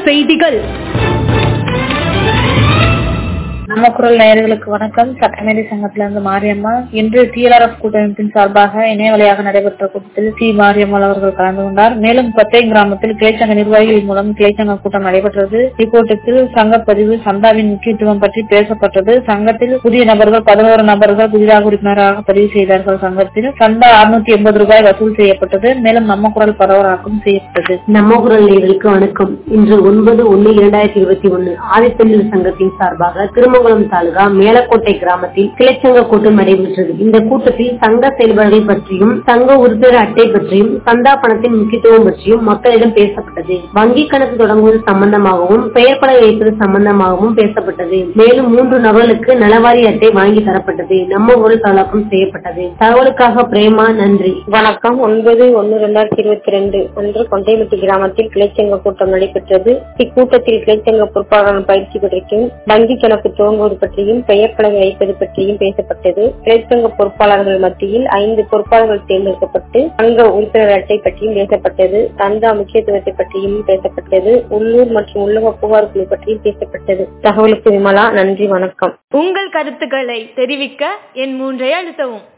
செய்திகள் நம்ம குரல் நேயர்களுக்கு வணக்கம் சட்டமேதை சங்கத்திலிருந்து மாரியம்மா இன்று டிஎல்ஆர்எஃப் கூட்டமைப்பின் சார்பாக இணைய வழியாக நடைபெற்ற கூட்டத்தில் சி மாரியம்மாள் அவர்கள் கலந்து கொண்டார் மேலும் கொத்தை கிராமத்தில் கிளைச்சங்க நிர்வாகிகள் மூலம் கிளைச்சங்க கூட்டம் நடைபெற்றது இக்கூட்டத்தில் சங்கப்பதிவு சந்தாவின் முக்கியத்துவம் பற்றி பேசப்பட்டது சங்கத்தில் புதிய நபர்கள் பதினோரு நபர்கள் புதிதாக உறுப்பினராக பதிவு செய்தார்கள் சங்கத்தில் சந்தா அறுநூத்தி எண்பது ரூபாய் வசூல் செய்யப்பட்டது மேலும் நம்ம குரல் பரவலாக்கம் செய்யப்பட்டது நம்ம குரல் நேயர்களுக்கு வணக்கம் இன்று ஒன்பது ஒன்னு இரண்டாயிரத்தி இருபத்தி ஒன்னு ஆதித்தமிழ் சங்கத்தின் சார்பாக திருமங்கலம் தாலுகா மேலக்கோட்டை கிராமத்தில் கிளைச்சங்க கூட்டம் நடைபெற்றது இந்த கூட்டத்தில் சங்க செயல்பாடுகள் பற்றியும் சங்க உறுப்பினர் அட்டை பற்றியும் சந்தா பணத்தின் முக்கியத்துவம் பற்றியும் மக்களிடம் பேசப்பட்டது வங்கி கணக்கு தொடங்குவது சம்பந்தமாகவும் பெயர் பலகை வைப்பது சம்பந்தமாகவும் பேசப்பட்டது மேலும் மூன்று நபர்களுக்கு நலவாரி அட்டை வாங்கி தரப்பட்டது நம்ம ஊரில் தகவலாக்கம் செய்யப்பட்டது தகவலுக்காக பிரேமா நன்றி வணக்கம் ஒன்பது ஒன்னு ரெண்டாயிரத்தி இருபத்தி ரெண்டு அன்று கொண்டைமட்டி கிராமத்தில் கிளைச்சங்க கூட்டம் நடைபெற்றது இக்கூட்டத்தில் கிளைச்சங்க பொறுப்பாளர்கள் பயிற்சி பற்றியும் வங்கி கணக்கு துவங்குவது பற்றியும் பெயர் பலகை வைப்பது பற்றியும் பேசப்பட்டது கிளைச்சங்க பொறுப்பாளர்கள் மத்தியில் ஐந்து பொறுப்பாளர்கள் தேர்ந்தெடுக்கப்பட்டு சங்க உறுப்பினர் அட்டை பற்றியும் பேசப்பட்டது சந்தா முக்கியத்துவத்தை பற்றியும் பேசப்பட்டது உள்ளூர் மற்றும் உள்ளக புகார் குழு பற்றியும் பேசப்பட்டது தகவலுக்கு விமலா நன்றி வணக்கம் உங்கள் கருத்துக்களை தெரிவிக்க என் மூன்றை அழுத்தவும்